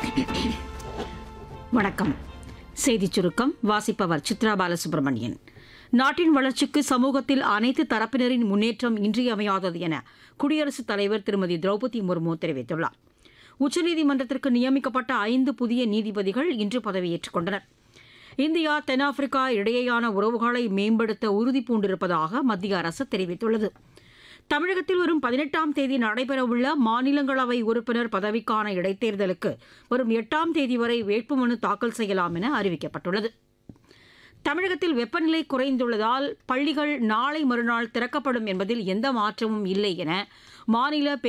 வணக்கம் செய்திச் சுருக்கம் வாசிப்பவர் சித்ரா பாலசுப்ரமணியன் நாட்டின் வளர்ச்சிக்கு சமூகத்தில் அனைத்து தரப்பினரின் முன்னேற்றம் இன்றியமையாதது என குடியரசுத் தலைவர் திருமதி திரௌபதி முர்மு தெரிவித்துள்ளார் உச்சநீதிமன்றத்திற்கு நியமிக்கப்பட்ட ஐந்து புதிய நீதிபதிகள் இன்று பதவியேற்றுக் கொண்டனர் இந்தியா தென்னாப்பிரிக்கா இடையேயான உறவுகளை மேம்படுத்த உறுதி பூண்டிருப்பதாக மத்திய அரசு தெரிவித்துள்ளது தமிழகத்தில் வரும் பதினெட்டாம் தேதி நடைபெறவுள்ள மாநிலங்களவை உறுப்பினர் பதவிக்கான இடைத்தேர்தலுக்கு வரும் எட்டாம் தேதி வரை வேட்புமனு தாக்கல் செய்யலாம் என அறிவிக்கப்பட்டுள்ளது தமிழகத்தில் வெப்பநிலை குறைந்துள்ளதால் பள்ளிகள் நாளை மறுநாள் திறக்கப்படும் என்பதில் எந்த மாற்றமும் இல்லை என மாநில